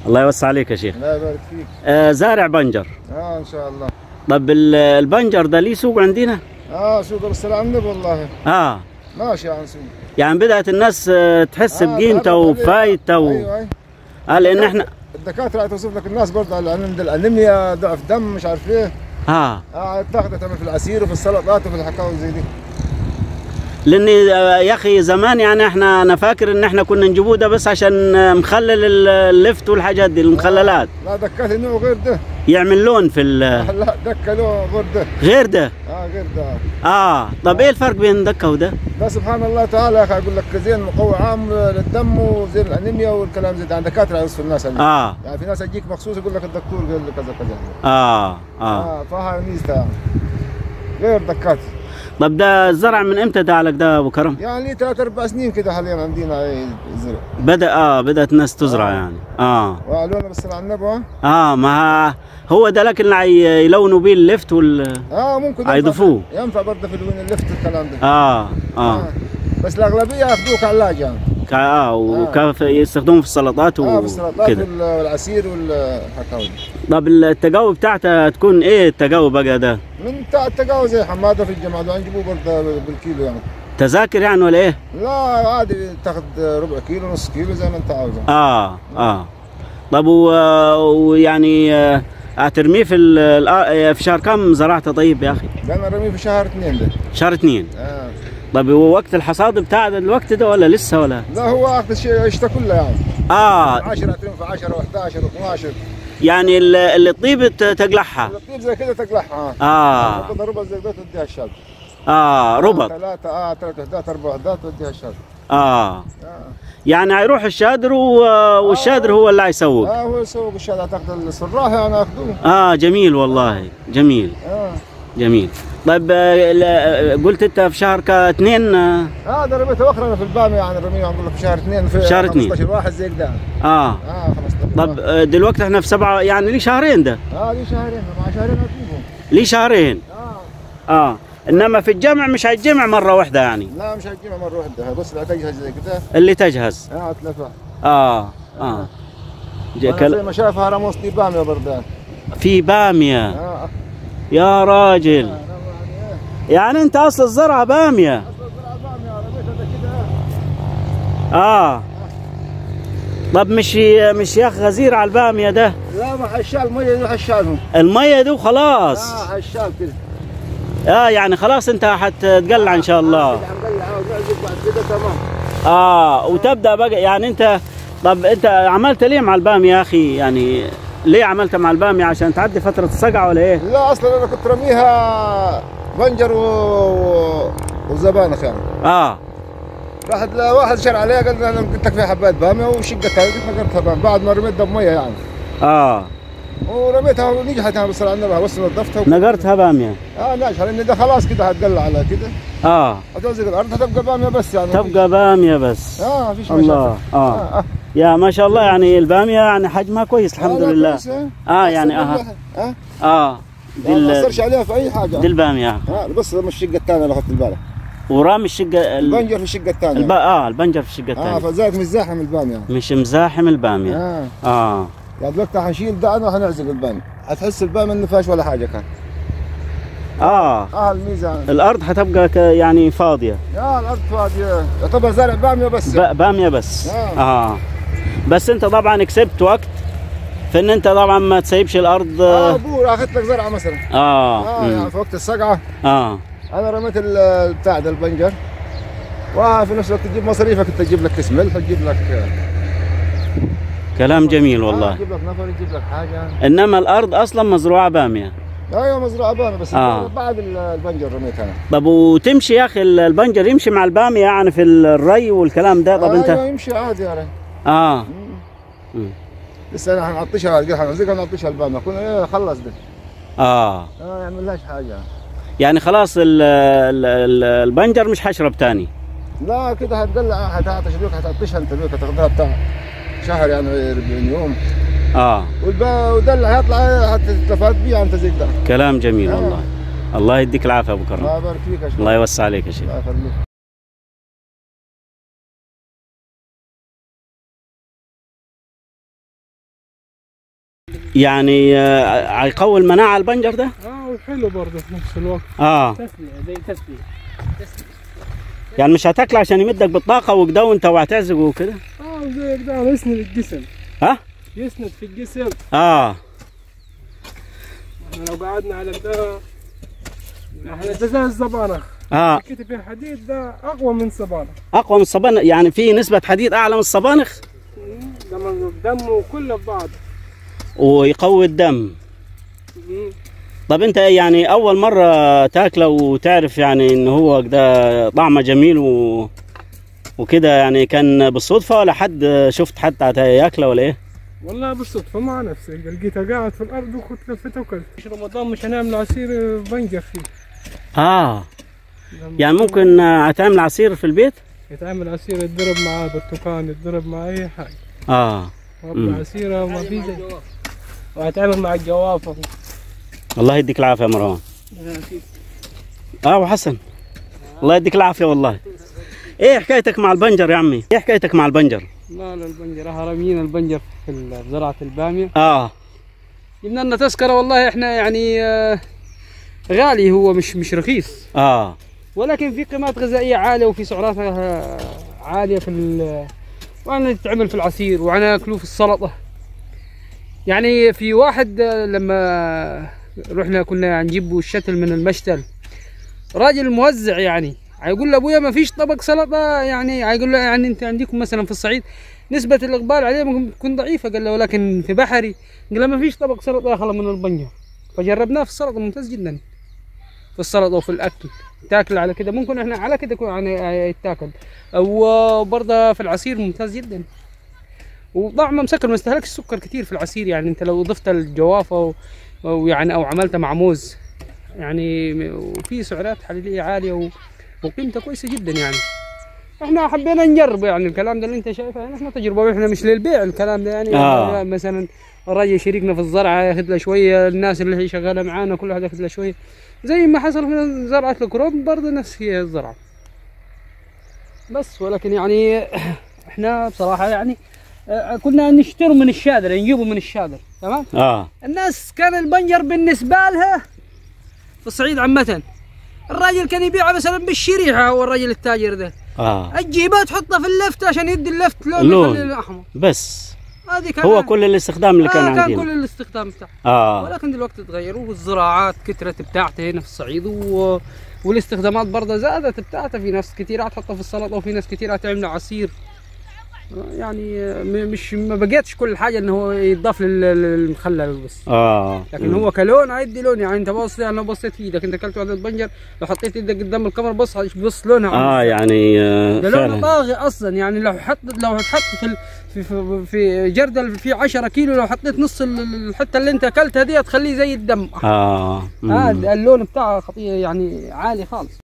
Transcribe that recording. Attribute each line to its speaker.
Speaker 1: الله يوسع عليك يا شيخ
Speaker 2: الله يبارك فيك
Speaker 1: آه زارع بنجر
Speaker 2: اه ان شاء الله
Speaker 1: طب ال- البنجر ده ليه سوق عندنا
Speaker 2: اه سوق بالسلام النبي والله
Speaker 1: اه
Speaker 2: ماشي عن سوق
Speaker 1: يعني بدأت الناس آه، تحس
Speaker 2: آه،
Speaker 1: بقيمته
Speaker 2: تعرف عليه.
Speaker 1: وفايدته و...
Speaker 2: ايوه ايوه
Speaker 1: آه لان احنا
Speaker 2: الدكاتره توصف لك الناس برضه على عند الانيميا ضعف دم مش عارف ايه
Speaker 1: اه
Speaker 2: اه تاخذها تعمل في العصير وفي السلطات وفي الحكاوي زي دي
Speaker 1: لاني آه، يا اخي زمان يعني احنا انا فاكر ان احنا كنا نجيبوه ده بس عشان آه، مخلل ال- اللفت والحاجات دي المخللات
Speaker 2: لا دكات نوع غير ده
Speaker 1: يعمل لون في ال-
Speaker 2: لا دكه له غير ده
Speaker 1: غير ده
Speaker 2: اه غير ده
Speaker 1: اه طب ايه الفرق بين دكه وده
Speaker 2: ده سبحان الله تعالى يا اخي اقول لك زين مقوي عام للدم وزين الانيميا والكلام زي ده عند دكاتره يوصفوا الناس عليه.
Speaker 1: اه
Speaker 2: يعني في ناس يجيك مخصوص يقول لك الدكتور قال لي كذا كذا
Speaker 1: اه اه
Speaker 2: اه فهاي ميزته يعني غير دكات
Speaker 1: طب ده الزرع من امتى ده عليك ده ابو كرم
Speaker 2: يعني لي ثلاث اربع سنين كده حاليا عندنا أي زرع
Speaker 1: بدا اه بدات الناس تزرع
Speaker 2: آه.
Speaker 1: يعني اه
Speaker 2: وعلونا بس على النبي ها؟
Speaker 1: اه ما هو ده لكن اللي هي- يلونوا بيه اللفت وال
Speaker 2: اه ممكن ينفع-
Speaker 1: هيضيفوه.
Speaker 2: ينفع برضه في الوين اللفت الكلام ده
Speaker 1: اه اه
Speaker 2: بس الاغلبيه ياخذوه كعلاج يعني
Speaker 1: كا- اه وكيف يستخدموه في السلطات
Speaker 2: اه في السلطات
Speaker 1: وكده
Speaker 2: وال- والعصير والحكاوي
Speaker 1: طب التجاوب بتاعتها تكون ايه التجاوب بقى ده
Speaker 2: من تاع التقاوي زي حماده في الجامعه ده نجيبوه برضه بالكيلو يعني
Speaker 1: تذاكر يعني ولا ايه
Speaker 2: لا عادي تاخذ ربع كيلو نص كيلو زي ما انت عاوز يعني.
Speaker 1: اه اه طب و- ويعني آه، هترميه في ال- ال- في شهر كم زرعته طيب يا اخي
Speaker 2: ده انا رميه في شهر اثنين ده
Speaker 1: شهر اثنين
Speaker 2: آه.
Speaker 1: طب هو وقت الحصاد بتاع ده الوقت ده ولا لسه ولا
Speaker 2: لا هو اخذ الشيء الشتاء كله يعني
Speaker 1: اه
Speaker 2: 10 تنفع 10 و11 و12
Speaker 1: يعني ال- اللي تطيب ت- تقلعها
Speaker 2: الطيب زي كده تقلعها
Speaker 1: اه
Speaker 2: تاخذ ربع زي ده تديها الشاب
Speaker 1: اه ربط
Speaker 2: ثلاثة اه ثلاث وحدات اربع وحدات تديها الشاب
Speaker 1: اه
Speaker 2: آه.
Speaker 1: يعني هيروح الشادر و- والشادر هو اللي هيسوق
Speaker 2: اه هو يسوق الشارع تاخذ الصراح يعني اخذوه
Speaker 1: اه جميل والله جميل
Speaker 2: اه
Speaker 1: جميل طيب آه، لا- قلت انت في شهر اثنين اه
Speaker 2: اه ده رميته اخرى انا في الباميه يعني رميه اقول لك في شهر اثنين في
Speaker 1: شهر اثنين.
Speaker 2: 15 واحد زي كده
Speaker 1: آه.
Speaker 2: اه 15
Speaker 1: طب آه، دلوقتي احنا في سبعة يعني ليه شهرين ده
Speaker 2: اه لي شهرين مع شهرين اجيبهم
Speaker 1: ليه شهرين
Speaker 2: اه
Speaker 1: اه انما في الجمع مش هيتجمع مرة واحدة يعني
Speaker 2: لا مش هتجيبها مره واحده بس لا تجهز زي كده
Speaker 1: اللي تجهز
Speaker 2: اه تلفها
Speaker 1: اه اه ج-
Speaker 2: أنا
Speaker 1: كل-
Speaker 2: زي ما شافها رموس دي باميه برضه
Speaker 1: في بامية
Speaker 2: اه
Speaker 1: يا راجل
Speaker 2: يعني ايه
Speaker 1: يعني انت اصل الزرعة بامية
Speaker 2: اصلا زرع باميه رميتها ده كده
Speaker 1: اه طب مش مش يا اخي غزير على البامية ده
Speaker 2: لا ما حشال ميه يروح حشالهم
Speaker 1: المية دي وخلاص
Speaker 2: اه حشال كده
Speaker 1: اه يعني خلاص انت حتتقلع ان شاء الله
Speaker 2: كده هنقلع ونعزق بعد كده تمام
Speaker 1: اه وتبدا بقى يعني انت طب انت عملت ليه مع البامية يا اخي يعني ليه عملت مع البامية عشان تعدي فترة الصقع ولا ايه؟
Speaker 2: لا اصلا انا كنت رميها بنجر و... و... وزبانخ يعني
Speaker 1: اه
Speaker 2: راحت لواحد شر عليها قال لي انا قلت لك في حبات باميه وشقتها قلت نقرتها باميه بعد ما رميت دم ميه يعني
Speaker 1: اه
Speaker 2: ورميتها ونجحت يعني بس على بس نظفتها و...
Speaker 1: نقرتها بامية
Speaker 2: اه ناجحه لان ده خلاص كده هتقلع على كده
Speaker 1: اه
Speaker 2: هتوزق الارض هتبقى باميه بس يعني
Speaker 1: تبقى بامية بس
Speaker 2: اه ما فيش مشاكل
Speaker 1: الله اه
Speaker 2: اه
Speaker 1: يا ما شاء الله يعني البامية يعني حجمها كويس الحمد
Speaker 2: لا،
Speaker 1: لله
Speaker 2: كويس، اه
Speaker 1: اه يعني اه
Speaker 2: اه
Speaker 1: اه دي
Speaker 2: ما
Speaker 1: ال-
Speaker 2: اثرش عليها في اي حاجه
Speaker 1: دي البامية
Speaker 2: اه بس لما الشقه الثانيه اللي اخذت البارح
Speaker 1: ورامي الشقة ال...
Speaker 2: البنجر في الشقه الثانيه
Speaker 1: الب... اه البنجر في الشقة
Speaker 2: اه
Speaker 1: الثانية
Speaker 2: فذاك مش زاحم الباميه
Speaker 1: مش مزاحم البامية
Speaker 2: اه
Speaker 1: اه
Speaker 2: يعني دلوقتي حنشيل ده انا وحنعزق الباميه هتحس الباميه انه فيهاش ولا حاجه كان
Speaker 1: اه
Speaker 2: اه الميزان
Speaker 1: الارض حتبقى ك... يعني فاضية
Speaker 2: يا الارض فاضيه يعتبر زارع باميه بس
Speaker 1: ب... بامية بس
Speaker 2: آه.
Speaker 1: اه بس انت طبعا كسبت وقت في ان انت طبعا ما تسيبش الارض
Speaker 2: اه
Speaker 1: اه
Speaker 2: بور اخذت لك زرعه مثلا
Speaker 1: اه,
Speaker 2: اه
Speaker 1: مم.
Speaker 2: يعني في وقت الصقعه
Speaker 1: آه.
Speaker 2: انا رميت ال- بتاع ده البنجر وفي نفس الوقت تجيب مصاريفك انت تجيب لك كيس ملح تجيب لك
Speaker 1: كلام جميل
Speaker 2: آه
Speaker 1: والله
Speaker 2: تجيب لك نفر تجيب لك حاجه
Speaker 1: انما الارض اصلا مزروعه باميه
Speaker 2: ايوه مزرعه باميه بس
Speaker 1: آه.
Speaker 2: بعد ال- البنجر رميت انا
Speaker 1: طب وتمشي يا اخي البنجر يمشي مع الباميه يعني في الري والكلام ده طب
Speaker 2: آه
Speaker 1: انت
Speaker 2: ايوه يمشي عادي يعني
Speaker 1: اه مم.
Speaker 2: لسه انا حنعطشها القى حنمسكها ونعطشها الباميه كنا ايه خلص ده
Speaker 1: اه
Speaker 2: اه يعمل لهاش حاجه
Speaker 1: يعني خلاص ال ال ال البنجر مش حشرب تاني
Speaker 2: لا كده هتدلع هتعطش بيك هتعطشها انت بيك هتاخدها بتاع شهر يعني 40 يوم
Speaker 1: اه
Speaker 2: والبا ودلع هيطلع هتستفاد بيها انت زي ده
Speaker 1: كلام جميل
Speaker 2: آه.
Speaker 1: والله الله يديك العافيه يا ابو كرم
Speaker 2: الله يبارك فيك يا شيخ
Speaker 1: الله يوسع عليك يا شيخ
Speaker 2: الله يخليك
Speaker 1: يعني آه، هيقوي المناعه البنجر ده
Speaker 3: اه وحلو برضه في نفس الوقت
Speaker 1: اه
Speaker 3: تسلية زي تسلية
Speaker 1: يعني مش هتاكل عشان يمدك بالطاقه وكده وانت وهتعزق وكده
Speaker 3: اه زي كده يسند الجسم
Speaker 1: ها
Speaker 3: يسند في الجسم
Speaker 1: اه
Speaker 3: احنا لو قعدنا على ده احنا ده زي الزبانخ
Speaker 1: اه
Speaker 3: كتف الحديد ده اقوى من الزبانخ
Speaker 1: اقوى من الصبانخ يعني في نسبه حديد اعلى من الصبانخ
Speaker 3: دم دمه كله في بعض
Speaker 1: ويقوي الدم
Speaker 3: مم.
Speaker 1: طب انت يعني اول مره تاكله وتعرف يعني ان هو ده طعمه جميل و... وكده يعني كان بالصدفه ولا حد شفت حد ياكله ولا ايه
Speaker 3: والله بالصدفة مع نفسي لقيتها قاعد في الأرض وكنت لفيت وكلت مش رمضان مش هنعمل عصير بنجر فيه
Speaker 1: اه يعني ممكن آه، هتعمل عصير في البيت
Speaker 3: يتعمل عصير يتضرب معاه برتقال يتضرب مع أي حاجة
Speaker 1: اه
Speaker 3: رب
Speaker 1: مم.
Speaker 3: عصيرة ما في زي وهتعمل مع الجوافة
Speaker 1: الله يديك العافيه يا مروان اه وحسن الله يديك العافيه والله ايه حكايتك مع البنجر يا عمي ايه حكايتك مع البنجر
Speaker 3: لا لا البنجر هرميين البنجر في ال- زراعة البامية
Speaker 1: اه
Speaker 3: جبنا لنا تذكرة والله احنا يعني آه، غالي هو مش مش رخيص
Speaker 1: اه
Speaker 3: ولكن في قيمات غذائية عالية وفي سعراتها عالية في ال وأنا تتعمل في العصير وأنا أكله في السلطة يعني في واحد آه، لما رحنا كنا نجيب الشتل من المشتل راجل موزع يعني هيقول لابويا ما فيش طبق سلطه يعني هيقول له يعني انت عندكم مثلا في الصعيد نسبه الاقبال عليه ممكن تكون ضعيفه قال له ولكن في بحري قال له ما فيش طبق سلطه اخلى من البنجر فجربناه في السلطه ممتاز جدا في السلطه وفي الاكل تاكل على كده ممكن احنا على كده يكون يعني يتاكل وبرضه في العصير ممتاز جدا وطعمه مسكر ما يستهلكش سكر كتير في العصير يعني انت لو ضفت الجوافه و- ويعني او عملته مع موز يعني م- وفي سعرات حراريه عاليه و- وقيمته كويسه جدا يعني احنا حبينا نجرب يعني الكلام ده اللي انت شايفه يعني احنا تجربه واحنا مش للبيع الكلام ده يعني
Speaker 1: آه.
Speaker 3: مثلا الراجل شريكنا في الزرعه ياخذ له شويه الناس اللي هي شغاله معانا كل واحد ياخذ له شويه زي ما حصل في زرعه الكروب برضه نفس هي الزرعه بس ولكن يعني احنا بصراحه يعني اه، كنا نشتروا من الشادر نجيبه من الشادر تمام
Speaker 1: اه
Speaker 3: الناس كان البنجر بالنسبة لها في الصعيد عامة الراجل كان يبيعه مثلا بالشريحة هو الراجل التاجر ده
Speaker 1: اه
Speaker 3: تجيبه تحطه في اللفت عشان يدي اللفت لون
Speaker 1: لون.
Speaker 3: يخلي لونه احمر
Speaker 1: بس
Speaker 3: هذه كان
Speaker 1: هو كل الاستخدام اللي كان
Speaker 3: آه كان
Speaker 1: عندنا
Speaker 3: كل الاستخدام بتاعه
Speaker 1: اه
Speaker 3: ولكن دلوقتي تغيروا والزراعات كترت بتاعته هنا في الصعيد و... والاستخدامات برضه زادت بتاعته في ناس كثير تحطها في السلطه وفي ناس كثير تعمل عصير يعني آه، م- مش ما بقيتش كل حاجه انه هو يضاف لل- للمخلل بس
Speaker 1: اه
Speaker 3: لكن
Speaker 1: مم.
Speaker 3: هو كلون هيدي لون يعني انت بص يعني لو بصيت في ايدك انت اكلت واحده بنجر لو حطيت ايدك قدام الكاميرا بص بص لونها
Speaker 1: اه يعني آه
Speaker 3: ده لونه
Speaker 1: فعلا
Speaker 3: طاغي اصلا يعني لو حط لو تحط في ال- في في, في جردل في 10 كيلو لو حطيت نص ال- الحته اللي انت اكلتها دي تخليه زي الدم
Speaker 1: اه مم.
Speaker 3: هذا اللون بتاعه خطير يعني عالي خالص